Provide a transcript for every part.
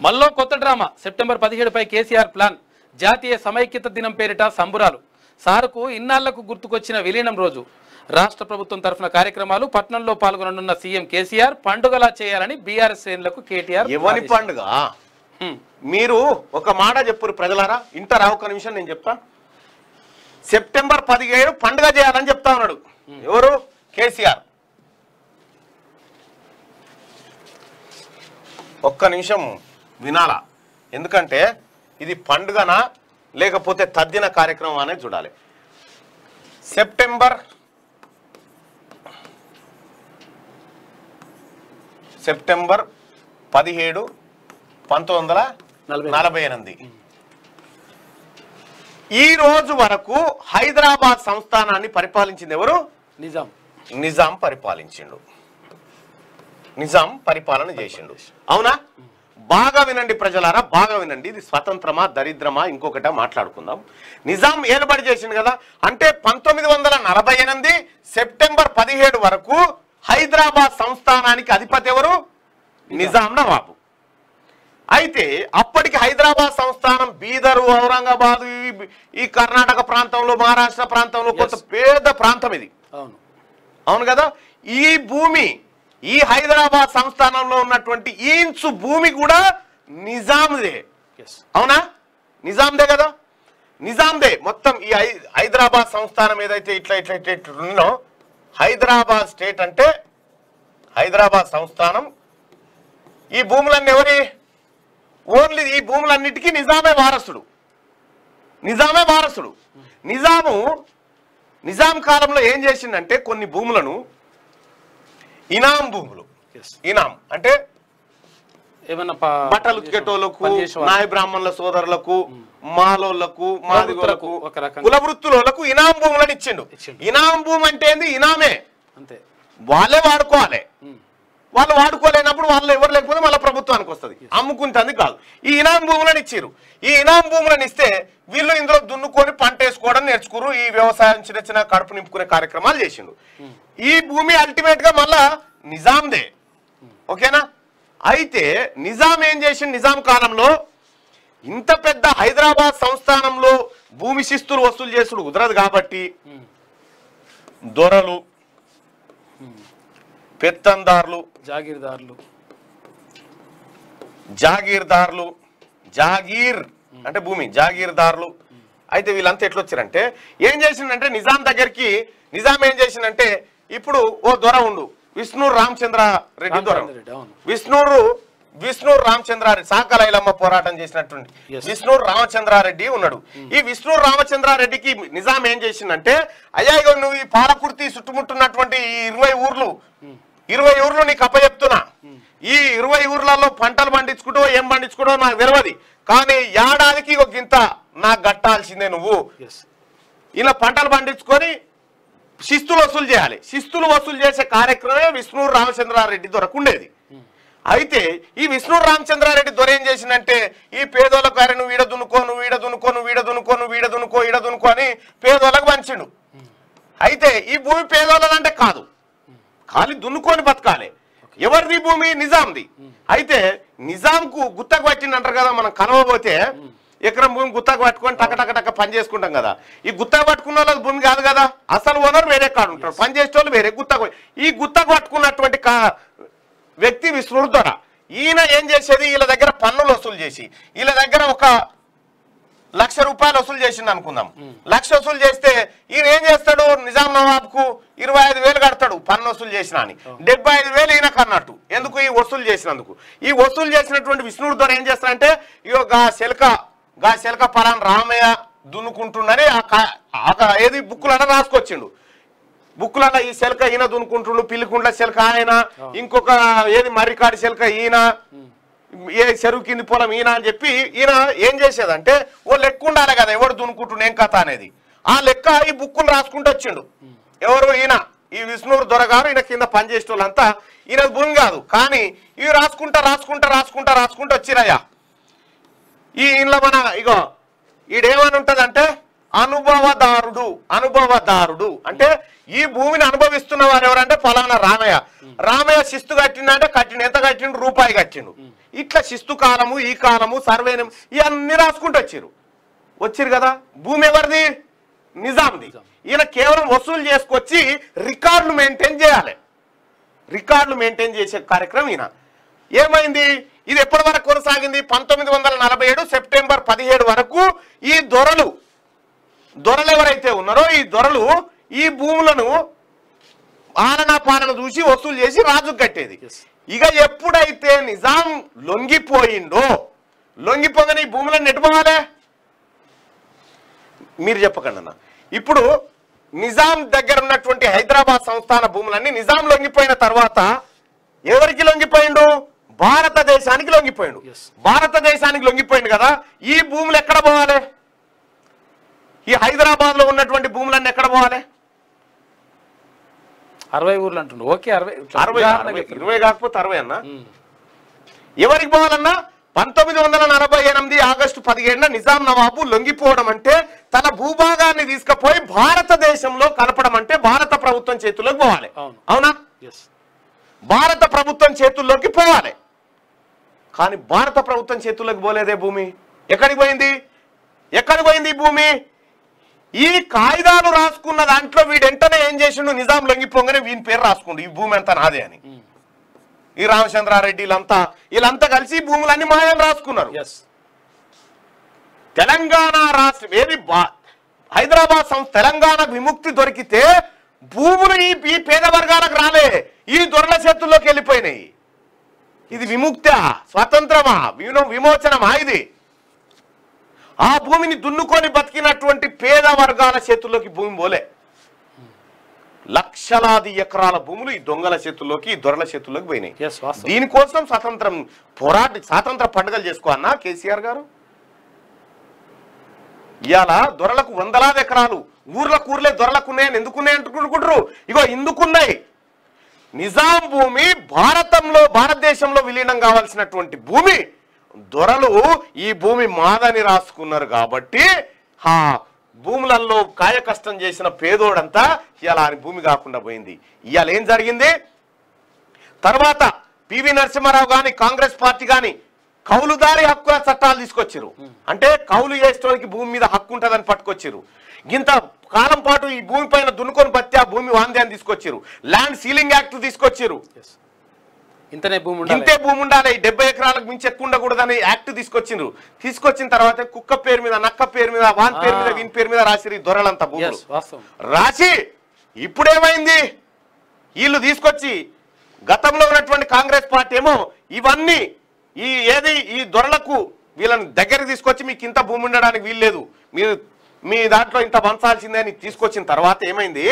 మల్లో కొత్త drama September పదిహేడుపై కేసీఆర్ ప్లాన్ జాతీయ సమైక్యత దినం పేరిట సంబురాలు సారుకు ఇన్నాళ్లకు గుర్తుకొచ్చిన విలీనం రోజు రాష్ట్ర ప్రభుత్వం తరఫున కార్యక్రమాలు పట్నంలో పాల్గొననున్న సీఎం కేసీఆర్ పండుగలా చేయాలని బీఆర్ఎస్ శ్రేణులకు కేటీఆర్ ఎవరి ఆదేశించారు. పండుగ హ్మ్. మీరు ఒక మాట చెప్పురు ప్రజలారా ఇంటారా ఒక నిమిషం నేను చెప్తా సెప్టెంబర్ పదిహేడు పండుగ చేయాలని చెప్తా ఉన్నాడు ఎవరు కేసీఆర్ ఒక్క నిమిషం వినాలా ఎందుకంటే ఇది పండుగనా లేకపోతే తద్దిన కార్యక్రమం అనేది చూడాలి సెప్టెంబర్ సెప్టెంబర్ పదిహేడు పంతొమ్మిది వందల నలభై నలభై ఎనిమిది ఈ రోజు వరకు హైదరాబాద్ సంస్థానాన్ని పరిపాలించింది ఎవరు నిజాం నిజాం పరిపాలించిండు నిజాం పరిపాలన చేసిండు అవునా బాగా వినండి ప్రజలారా బాగా వినండి ఇది స్వతంత్రమా దరిద్రమా ఇంకొకట మాట్లాడుకుందాం నిజాం ఏర్పాటు చేసిండు కదా అంటే పంతొమ్మిది వందల నలభై ఎనిమిది సెప్టెంబర్ పదిహేడు వరకు హైదరాబాద్ సంస్థానానికి అధిపతి ఎవరు నిజాం నవాబు అయితే అప్పటికి హైదరాబాద్ సంస్థానం బీదరు ఔరంగాబాద్ ఈ- ఈ కర్ణాటక ప్రాంతంలో మహారాష్ట్ర ప్రాంతంలో కొంత పేద ప్రాంతం ఇది అవును అవును కదా ఈ భూమి ఈ హైదరాబాద్ సంస్థానంలో ఉన్నటువంటి ఈ ఇంచు భూమి కూడా నిజాందే ఎస్ అవునా నిజాందే కదా నిజాందే మొత్తం ఈ హై- హైదరాబాద్ సంస్థానం ఏదైతే ఇట్లా ఇట్లా ఇట్లా ఇట్లా ఉన్నో హైదరాబాద్ స్టేట్ అంటే హైదరాబాద్ సంస్థానం ఈ భూములన్నీ ఎవరి ఓన్లీ ఈ భూములన్నిటికీ నిజామే వారసుడు నిజామే వారసుడు నిజాము నిజాం కాలంలో ఏం చేసిందంటే కొన్ని భూములను ఇనాం భూములు ఎస్ ఇనాం అంటే ఏమన్నా ప- బట్టలు ఉతికేటోళ్ళకు పనిచేసే వాళ్ళు. నాయ బ్రాహ్మణుల సోదరులకు మాలోళ్లకు మాదిగోళ్లకు ఒక రకంగా. కుల వృత్తులకు ఇనాం భూములను ఇచ్చిండు ఇచ్చిండు. ఇనాం భూమి అంటే ఏంది ఇనామే అంతే వాళ్ళే వాడుకోవాలి ఉమ్. వాళ్ళు వాడుకోలేనప్పుడు వాళ్ళు ఎవరు లేకపోతే మళ్ళీ ప్రభుత్వానికి వస్తుంది అమ్ముకుంటుంది కాదు ఈ ఇనాం భూములను ఇచ్చారు ఈ ఇనాం భూములను ఇస్తే వీళ్ళు ఇందులో దున్నుకొని పంట వేసుకోవడం నేర్చుకురు ఈ వ్యవసాయం చిన్న చిన్న కడుపు నింపుకునే కార్యక్రమాలు చేసిండు ఈ భూమి అల్టిమేట్ గా మళ్ళా నిజాందే ఓకేనా అయితే నిజాం ఏం చేసిండు నిజాం కాలంలో ఇంత పెద్ద హైదరాబాద్ సంస్థానంలో భూమి శిస్తులు వసూలు చేసుడు కుదరదు కాబట్టి ఉమ్. దొరలు పెత్తందారులు జాగీర్దారులు జాగీర్దారులు జాగీర్ అంటే భూమి జాగీర్దారులు అయితే వీళ్ళంతా ఎట్లా వచ్చారంటే ఏం చేసిందంటే నిజాం దగ్గరికి నిజాం ఏం చేసిందంటే ఇప్పుడు ఓ దొర ఉండు విష్ణు రామచంద్ర రెడ్డి దొర రామచంద్ర రెడ్డి, అవును. విష్ణురు విష్ణు రామచంద్రారెడ్డి సాకలైలమ్మ పోరాటం చేసినటువంటి Yes. విష్ణు రామచంద్రారెడ్డి ఉన్నాడు ఈ విష్ణు రామచంద్రారెడ్డికి నిజాం ఏం చేసిందంటే అయ్యా ఇగో నువ్వు ఈ పాలకుర్తి చుట్టుముట్టున్నటువంటి ఈ ఇరవై ఊర్లు ఇరవై ఊర్లు నీకు అప్పచెప్తున్నా ఈ ఇరవై ఊర్లలో పంటలు పండించుకుంటూ ఏం పండించుకుంటూ నాకు తెలియదు కానీ ఏడాదికి ఒక గింత నాకు గట్టాల్సిందే నువ్వు ఎస్ ఇలా పంటలు పండించుకొని శిస్తులు వసూలు చేయాలి శిస్తులు వసూలు చేసే కార్యక్రమమే విష్ణు రామచంద్రారెడ్డి దొరకుండేది అయితే ఈ విష్ణు రామచంద్రారెడ్డి దొర ఏం చేసిందంటే ఈ పేదోళ్ళకు అరే నువ్వు ఈడ దున్నుకో నువ్వు ఈడ దున్నుకో నువ్వు ఈడ దున్నుకో నువ్వు ఈడ దున్నుకో ఈడ దున్నుకో అని పేదోళ్ళకు పంచిండు అయితే ఈ భూమి పేదోళ్ళదంటే కాదు ఖాళీ దున్నుకొని బతకాలి ఎవరిది భూమి నిజాంది అయితే నిజాంకు గుత్తకు పట్టింది అంటారు కదా మనం కలవబోతే ఎకరం భూమి గుత్తకు పట్టుకొని టక టక టక పని చేసుకుంటాం కదా ఈ గుత్తకు పట్టుకున్న వాళ్ళకి భూమి కాదు కదా అసలు ఓనర్ వేరే కాడు ఉంటారు పని చేసే వాళ్ళు వేరే గుత్తకు ఈ గుత్తకు పట్టుకున్నటువంటి కా- వ్యక్తి విష్ణుడు ద్వారా ఈయన ఏం చేసేది వీళ్ళ దగ్గర పన్నులు వసూలు చేసి వీళ్ళ దగ్గర ఒక లక్ష రూపాయలు వసూలు చేసింది అనుకుందాం లక్ష వసూలు చేస్తే ఈయన ఏం చేస్తాడు నిజాం నవాబ్కు ఇరవై ఐదు వేలు కడతాడు పన్ను వసూలు చేసిన అని డెబ్బై ఐదు వేలు ఈయనకు అన్నట్టు ఎందుకు ఈ వసూలు చేసినందుకు ఈ వసూలు చేసినటువంటి విష్ణుడు ద్వారా ఏం చేస్తాడంటే ఇగో గా శిల్క గా శిల్క పరాన్ రామయ్య దున్నుకుంటుండని ఆ కా- ఆ కా- ఏది బుక్కులన్న రాసుకొచ్చిండు బుక్కులలో ఈ శిల్క ఈయన దున్నుకుంటుండు పిల్లికుండ్ల శిల్క ఆయన ఇంకొక ఏది మర్రికాడి శిల్క ఈయన ఏ చెరువు కింది పొలం ఈయన అని చెప్పి ఈయన ఏం చేసేదంటే ఓ లెక్క ఉండాలి కదా ఎవడు దున్నుకుంటుండే ఏం కథ అనేది ఆ లెక్క ఈ బుక్కులు రాసుకుంటూ వచ్చిండు ఎవరు ఈయన ఈ విష్ణుడు దొరగారు ఈయన కింద పనిచేసే వాళ్ళంతా ఈయన భూమి కాదు కానీ ఇవి రాసుకుంటా రాసుకుంటా రాసుకుంటా రాసుకుంటూ వచ్చిరయ్యా ఈ ఇంట్లో మన ఇగో ఈడేమని ఉంటదంటే అనుభవదారుడు అనుభవదారుడు అంటే ఈ భూమిని అనుభవిస్తున్న వారు ఎవరంటే ఫలానా రామయ్య రామయ్య శిస్తు కట్టిండు అంటే కట్టిండు ఎంత కట్టిండు రూపాయి కట్టిండు ఇట్లా శిస్తు కాలము ఈ కాలము సర్వే ఇవన్నీ రాసుకుంటూ వచ్చిర్రు వచ్చిర్రు కదా భూమి ఎవరిది నిజాంది ఈయన కేవలం వసూలు చేసుకొచ్చి రికార్డులు మెయింటైన్ చేయాలి రికార్డులు మెయింటైన్ చేసే కార్యక్రమం ఈయన ఏమైంది ఇది ఎప్పటి వరకు కొనసాగింది పంతొమ్మిది వందల నలభై ఏడు సెప్టెంబర్ పదిహేడు వరకు ఈ దొరలు దొరలు ఎవరైతే ఉన్నారో ఈ దొరలు ఈ భూములను ఆలన పాలన చూసి వసూలు చేసి రాజుకు కట్టేది Yes. ఇక ఎప్పుడైతే నిజాం లొంగిపోయిండో లొంగిపోగానే ఈ భూములను నెట్టుకోవాలి మీరు చెప్పకండి అన్న ఇప్పుడు నిజాం దగ్గర ఉన్నటువంటి హైదరాబాద్ సంస్థాన భూములన్నీ నిజాం లొంగిపోయిన తర్వాత ఎవరికి లొంగిపోయిండు భారతదేశానికి లొంగిపోయిండు Yes. భారతదేశానికి లొంగిపోయిండు కదా ఈ భూములు ఎక్కడ పోవాలి ఈ హైదరాబాద్ లో ఉన్నటువంటి భూములన్నీ ఎక్కడ పోవాలి అరవై ఊర్లు అంటుండు ఓకే అరవై అరవై ఉదాహరణకి అరవై, చెప్తున్నా. ఇరవై కాకపోతే అరవై అన్న ఉమ్. ఎవరికి పోవాలన్నా పంతొమ్మిది వందల నలభై ఎనిమిది ఆగస్టు పదిహేడున నిజాం నవాబు లొంగిపోవడం అంటే తన భూభాగాన్ని తీసుకుపోయి భారతదేశంలో కలపడం అంటే భారత ప్రభుత్వం చేతుల్లోకి పోవాలి అవును. అవునా ఎస్ భారత ప్రభుత్వం చేతుల్లోకి పోవాలి కానీ భారత ప్రభుత్వం చేతుల్లోకి పోలేదే భూమి ఎక్కడికి పోయింది ఎక్కడికి పోయింది ఈ భూమి ఈ కాగితాలు రాసుకున్న దాంట్లో వీడు వెంటనే ఏం చేసిండు నిజాం లొంగిపోగానే వీని పేరు రాసుకుండు ఈ భూమి అంతా నాదే అని ఉమ్. ఈ రామచంద్రారెడ్డి వీళ్ళంతా వీళ్ళంతా కలిసి ఈ భూములన్నీ మాయని రాసుకున్నారు ఎస్ తెలంగాణ రాష్ట్రం ఏది బా- హైదరాబాద్ సంస్థ తెలంగాణకు విముక్తి దొరికితే భూములు ఈ ఈ పేద వర్గాలకు రాలే ఈ దొరల చేతుల్లోకి వెళ్ళిపోయినాయి ఇది విముక్త స్వతంత్రమా వినో విమోచనమా ఇది ఆ భూమిని దున్నుకొని బతికినటువంటి పేద వర్గాల చేతుల్లోకి భూమి పోలే లక్షలాది ఎకరాల భూములు ఈ దొంగల చేతుల్లోకి ఈ దొరల చేతుల్లోకి పోయినాయి ఎస్ వాస్తవం దీనికోసం స్వతంత్రం పోరాట స్వాతంత్ర పండుగలు చేసుకో అన్నా కేసీఆర్ గారు ఇవాళ దొరలకు వందలాది ఎకరాలు ఊర్లకు ఊర్లే దొరలకు ఉన్నాయని ఎందుకున్నాయి అంటుకుంటున్నారు ఇగో ఇందుకున్నాయి నిజాం భూమి భారతంలో భారతదేశంలో విలీనం కావాల్సినటువంటి భూమి దొరలు ఈ భూమి మాదని రాసుకున్నారు కాబట్టి హా భూములలో కాయ కష్టం చేసిన పేదోడంతా ఇవాళ ఆయన భూమి కాకుండా పోయింది ఇవాళ ఏం జరిగింది తర్వాత పివి నరసింహారావు గాని కాంగ్రెస్ పార్టీ గాని కౌలుదారి హక్కుల చట్టాలు తీసుకొచ్చారు అంటే కౌలు చేసేవానికి భూమి మీద హక్కు ఉంటుందని పట్టుకొచ్చారు ఇంత కాలం పాటు ఈ భూమి పైన దున్నుకొని బట్టి ఆ భూమి వాందే అని తీసుకొచ్చారు ల్యాండ్ సీలింగ్ యాక్ట్ తీసుకొచ్చారు ఎస్ ఇంతనే భూమి ఉండాలి ఇంతే భూమి ఉండాలి ఈ డెబ్బై ఎకరాలకు మించి ఎక్కువ ఉండకూడదని యాక్ట్ తీసుకొచ్చిండ్రు తీసుకొచ్చిన తర్వాత కుక్క పేరు మీద నక్క పేరు మీద వాన్ పేరు మీద ఆ. వీని పేరు మీద రాసిరు ఈ దొరలంతా భూములు ఎస్ వాస్తవం రాసి ఇప్పుడేమైంది వీళ్ళు తీసుకొచ్చి గతంలో ఉన్నటువంటి కాంగ్రెస్ పార్టీ ఏమో ఇవన్నీ ఈ ఏది ఈ దొరలకు వీళ్ళని దగ్గరికి తీసుకొచ్చి మీకు ఇంత భూమి ఉండడానికి వీల్లేదు మీరు మీ దాంట్లో ఇంత పంచాల్సిందే అని తీసుకొచ్చిన తర్వాత ఏమైంది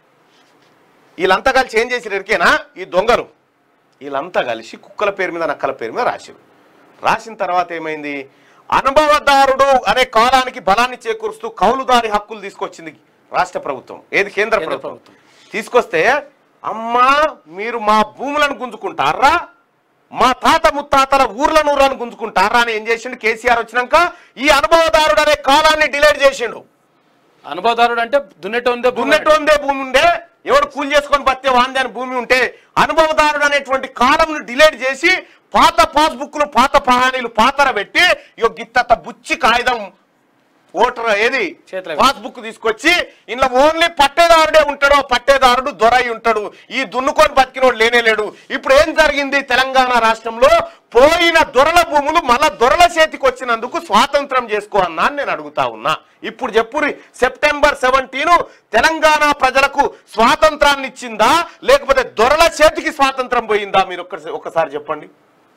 వీళ్ళంతా కలిసి ఏం చేసి ఎరికేనా ఈ దొంగలు వీళ్ళంతా కలిసి కుక్కల పేరు మీద నక్కల పేరు మీద రాశారు రాసిన తర్వాత ఏమైంది అనుభవదారుడు అనే కాలానికి బలాన్ని చేకూరుస్తూ కౌలుదారి హక్కులు తీసుకొచ్చింది రాష్ట్ర ప్రభుత్వం ఏది కేంద్ర కేంద్ర ప్రభుత్వం ప్రభుత్వం. తీసుకొస్తే అమ్మా మీరు మా భూములను గుంజుకుంటారా మా తాత ముత్తాతల ఊర్ల నూర్లను గుంజుకుంటారా అని ఏం చేసిండు కేసీఆర్ వచ్చినాక ఈ అనుభవదారుడు అనే కాలాన్ని డిలేట్ చేసిండు అనుభవదారుడు అంటే దున్నెటోందే భూమి దున్నట్టు ఉందే భూమి ఉండే ఎవడు కూలి చేసుకొని బతికే వాంది అని భూమి ఉంటే అనుభవదారుడు అనేటువంటి కాలంను డిలేట్ చేసి పాత పాస్బుక్లు పాత పహానీలు పాతర పెట్టి ఇగో గిత్త బుచ్చి కాగితం ఓటర్ ఏది చేతిలో పాస్బుక్ తీసుకొచ్చి ఇంట్లో ఓన్లీ పట్టేదారుడే ఉంటాడు ఆ పట్టేదారుడు దొరై ఉంటాడు ఈ దున్నుకొని బతికినోడు లేనే లేడు ఇప్పుడు ఏం జరిగింది తెలంగాణ రాష్ట్రంలో పోయిన దొరల భూములు మళ్ళా దొరల చేతికి వచ్చినందుకు స్వాతంత్రం చేసుకో అన్నా అని నేను అడుగుతా ఉన్నా ఇప్పుడు చెప్పురి సెప్టెంబర్ సెవెంటీన్ తెలంగాణ ప్రజలకు స్వాతంత్రాన్ని ఇచ్చిందా లేకపోతే దొరల చేతికి స్వాతంత్రం పోయిందా మీరు ఒక్కసారి ఒక్కసారి చెప్పండి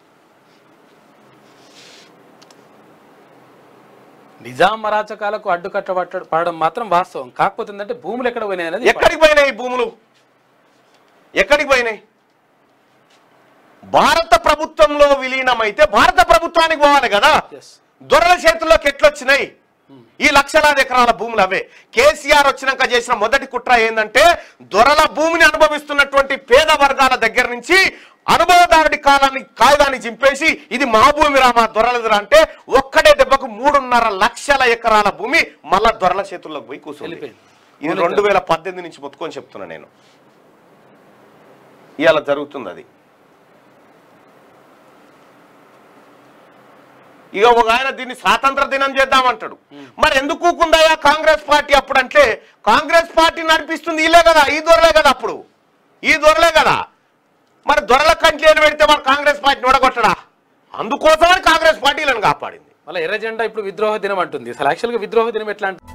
నిజాం మరాచకాలకు అడ్డుకట్ట పట్ట- పడడం మాత్రం వాస్తవం కాకపోతే ఏంటంటే భూములు ఎక్కడ పోయినాయి అనేది ఎక్కడికి పోయినాయి ఈ భూములు ఎక్కడికి పోయినాయి భారత ప్రభుత్వంలో విలీనమైతే భారత ప్రభుత్వానికి పోవాలి కదా ఎస్ దొరల చేతుల్లోకి ఎట్లొచ్చినాయి ఈ లక్షలాది ఎకరాల భూములు అవే కేసీఆర్ వచ్చినాక చేసిన మొదటి కుట్ర ఏంటంటే దొరల భూమిని అనుభవిస్తున్నటువంటి పేద వర్గాల దగ్గర నుంచి అనుభవదారుడి కాలాన్ని కాగితాన్ని చింపేసి ఇది మా భూమి రా మా దొరలదిరా అంటే ఒక్కడే దెబ్బకు మూడున్నర లక్షల ఎకరాల భూమి మళ్ళా దొరల చేతుల్లోకి పోయి కూర్చుంది వెళ్ళిపోయింది. ఇది రెండు వేల పద్దెనిమిది నుంచి మొత్తుకొని చెప్తున్నా నేను ఇవాళ జరుగుతుంది అది ఇక ఒక ఆయన దీన్ని స్వాతంత్ర దినం చేద్దామంటాడు మరి ఎందుకు కూకుందాయా కాంగ్రెస్ పార్టీ అప్పుడు అంటే కాంగ్రెస్ పార్టీ నడిపిస్తుంది వీళ్ళే కదా ఈ దొరలే కదా అప్పుడు ఈ దొరలే కదా మరి దొరల కంట్లేని పెడితే మరి కాంగ్రెస్ పార్టీ నొడగొట్టడా అందుకోసమని కాంగ్రెస్ పార్టీలను కాపాడింది మళ్ళీ ఎర్ర జెండా ఇప్పుడు విద్రోహ దినం అంటుంది అసలు యాక్చువల్గా విద్రోహ దినం ఎట్లా అంటే